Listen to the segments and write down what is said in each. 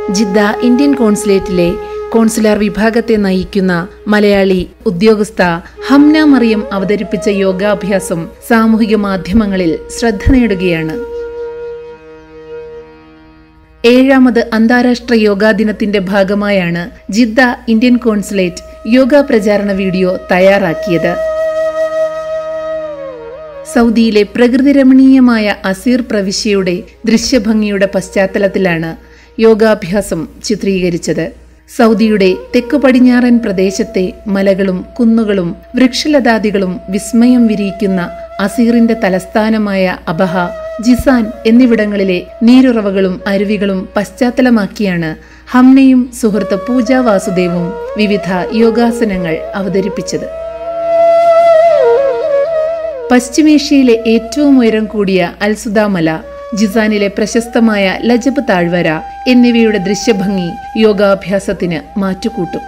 Jeddah Indian കോൺസുലേറ്റിലെ consular വിഭാഗത്തെ നയിക്കുന്ന മലയാളി ഉദ്യോഗസ്ഥ ഹംന മറിയം അവതരിപ്പിച്ച യോഗാഭ്യാസം സാമൂഹിക മാധ്യമങ്ങളിൽ ശ്രദ്ധ നേടുകയാണ് ഏഴാമത് അന്താരാഷ്ട്ര യോഗാ ദിനത്തിന്റെ ഭാഗമായാണ് ജിദ്ദ ഇന്ത്യൻ കോൺസുലേറ്റ് യോഗ പ്രചാരണ വീഡിയോ തയ്യാറാക്കിയത് സൗദിയിലെ പ്രകൃതിരമണീയമായ അസീർ പ്രവിശ്യയുടെ ദൃശ്യഭംഗിയുടെ പശ്ചാത്തലത്തിലാണ് യോഗാഭ്യാസം ചിത്രീകരിച്ചത് സൗദിയുടെ തെക്കു പടിഞ്ഞാറൻ പ്രദേശത്തെ മലകളും കുന്നുകളും വൃക്ഷലതാദികളും വിസ്മയം വിരിയിക്കുന്ന അസീറിന്റെ തലസ്ഥാനമായ അബഹ ജിസാൻ എന്നിവിടങ്ങളിലെ നീരുറവകളും അരുവികളും പശ്ചാത്തലമാക്കിയാണ് ഹംനയും സുഹൃത്ത് പൂജ വാസുദേവും വിവിധ യോഗാസനങ്ങൾ അവതരിപ്പിച്ചത് പശ്ചിമേഷ്യയിലെ ഏറ്റവും ഉയരം കൂടിയ അൽസുദ മല ജിസാനിലെ പ്രശസ്തമായ ലജബ് താഴ്വര എന്നിവയുടെ ദൃശ്യഭംഗി യോഗാഭ്യാസത്തിന് മാറ്റുകൂട്ടും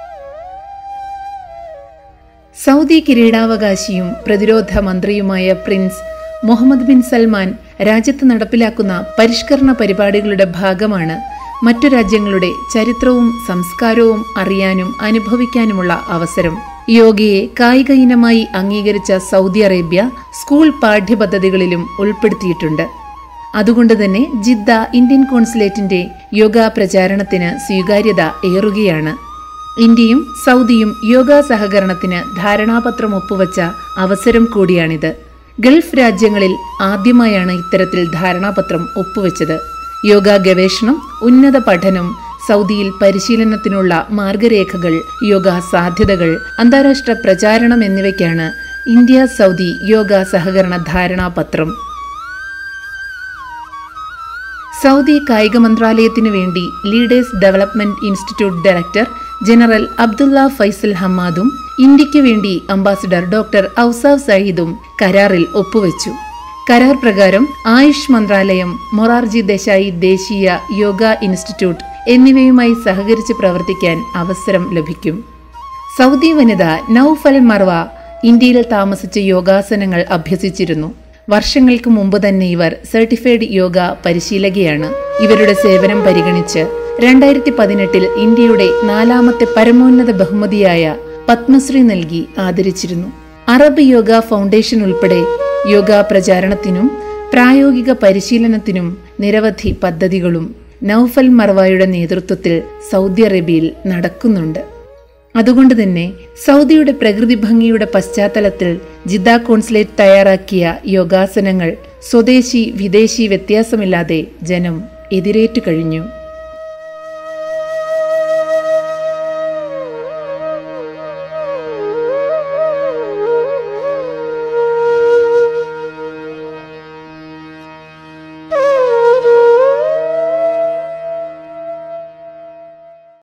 സൗദി കിരീടാവകാശിയും പ്രതിരോധ മന്ത്രിയുമായ പ്രിൻസ് മുഹമ്മദ് ബിൻ സൽമാൻ രാജ്യത്ത് നടപ്പിലാക്കുന്ന പരിഷ്കരണ പരിപാടികളുടെ ഭാഗമാണ് മറ്റു രാജ്യങ്ങളുടെ ചരിത്രവും സംസ്കാരവും അറിയാനും അനുഭവിക്കാനുമുള്ള അവസരം യോഗയെ കായിക ഇനമായി അംഗീകരിച്ച സൗദി അറേബ്യ സ്കൂൾ പാഠ്യപദ്ധതികളിലും ഉൾപ്പെടുത്തിയിട്ടുണ്ട് അതുകൊണ്ട് തന്നെ ജിദ്ദ ഇന്ത്യൻ കോൺസുലേറ്റിന്റെ യോഗ പ്രചാരണത്തിന് സ്വീകാര്യത ഏറുകയാണ് ഇന്ത്യയും സൗദിയും യോഗ സഹകരണത്തിന് ധാരണാപത്രം ഒപ്പുവച്ച അവസരം കൂടിയാണിത് ഗൾഫ് രാജ്യങ്ങളിൽ ആദ്യമായാണ് ഇത്തരത്തിൽ ധാരണാപത്രം ഒപ്പുവെച്ചത് യോഗ ഗവേഷണം ഉന്നത പഠനം സൗദിയിൽ പരിശീലനത്തിനുള്ള മാർഗരേഖകൾ യോഗ സാധ്യതകൾ അന്താരാഷ്ട്ര പ്രചാരണം എന്നിവയ്ക്കാണ് ഇന്ത്യ സൗദി യോഗ സഹകരണ ധാരണാപത്രം സൗദി കായിക മന്ത്രാലയത്തിനു വേണ്ടി leaders development institute director general Abdullah Faisal ഹമ്മാദും ഇന്ത്യയ്ക്ക് വേണ്ടി അംബാസിഡർ ഡോക്ടർ ഔസാഫ് സയ്യിദും കരാറിൽ ഒപ്പുവെച്ചു കരാർ പ്രകാരം ആയുഷ് മന്ത്രാലയം മൊറാർജി ദേശായി ദേശീയ യോഗ ഇൻസ്റ്റിറ്റ്യൂട്ട് എന്നിവയുമായി സഹകരിച്ച് പ്രവർത്തിക്കാൻ അവസരം ലഭിക്കും സൗദി വനിത നൌഫൽ മർവ ഇന്ത്യയിൽ താമസിച്ച് യോഗാസനങ്ങൾ അഭ്യസിച്ചിരുന്നു വർഷങ്ങൾക്ക് മുമ്പ് തന്നെ ഇവർ സർട്ടിഫൈഡ് യോഗ പരിശീലകയാണ് ഇവരുടെ സേവനം പരിഗണിച്ച് രണ്ടായിരത്തി പതിനെട്ടിൽ ഇന്ത്യയുടെ നാലാമത്തെ പരമോന്നത ബഹുമതിയായ പത്മശ്രീ നൽകി ആദരിച്ചിരുന്നു അറബ് യോഗ ഫൗണ്ടേഷൻ ഉൾപ്പെടെ യോഗ പ്രചാരണത്തിനും പ്രായോഗിക പരിശീലനത്തിനും നിരവധി പദ്ധതികളും നൌഫൽ മർവായുടെ നേതൃത്വത്തിൽ സൗദി അറേബ്യയിൽ നടക്കുന്നുണ്ട് അതുകൊണ്ട് തന്നെ സൗദിയുടെ പ്രകൃതി ഭംഗിയുടെ പശ്ചാത്തലത്തിൽ ജിദ്ദ കോൺസുലേറ്റ് തയ്യാറാക്കിയ യോഗാസനങ്ങൾ സ്വദേശി വിദേശി വ്യത്യാസമില്ലാതെ ജനം എതിരേറ്റു കഴിഞ്ഞു